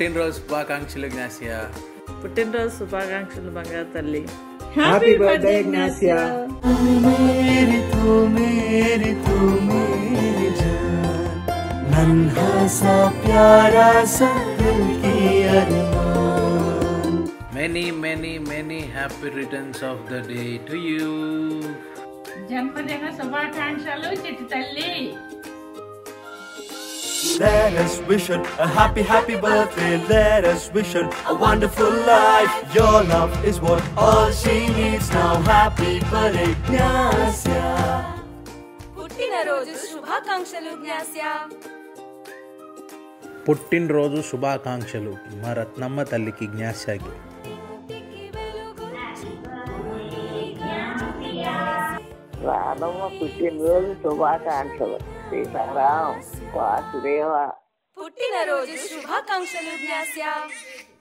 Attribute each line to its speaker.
Speaker 1: పుట్టినరోజు శుభాకాంక్షలు జ్ఞాసియా
Speaker 2: పుట్టినరోజు శుభాకాంక్షలు బంగారు తల్లి
Speaker 3: హ్యాపీ బర్త్డే ఇగ్నాసియా
Speaker 4: नन्हा सा प्यारा सा दिल की अरमान
Speaker 1: many many many happy returns of the day to you
Speaker 5: జన్మదిన శుభాకాంక్షలు చిట్టి తల్లి
Speaker 4: Let us wish her a happy, happy birthday. Let us wish her a wonderful life. Your love is what all she needs now. Happy birthday, Ignacia.
Speaker 6: పుట్టినరోజు శుభాకాంక్షలు జ్ఞాస్యా
Speaker 1: పుట్టినరోజు శుభాకాంక్షలు మా రత్నమ్మ తల్లికి జ్ఞాసాకి
Speaker 7: రాధమ్మ పుట్టినరోజు శుభాకాంక్షలు సీతారాం వాసుదేవ
Speaker 6: పుట్టినరోజు శుభాకాంక్షలు జ్ఞాస్యా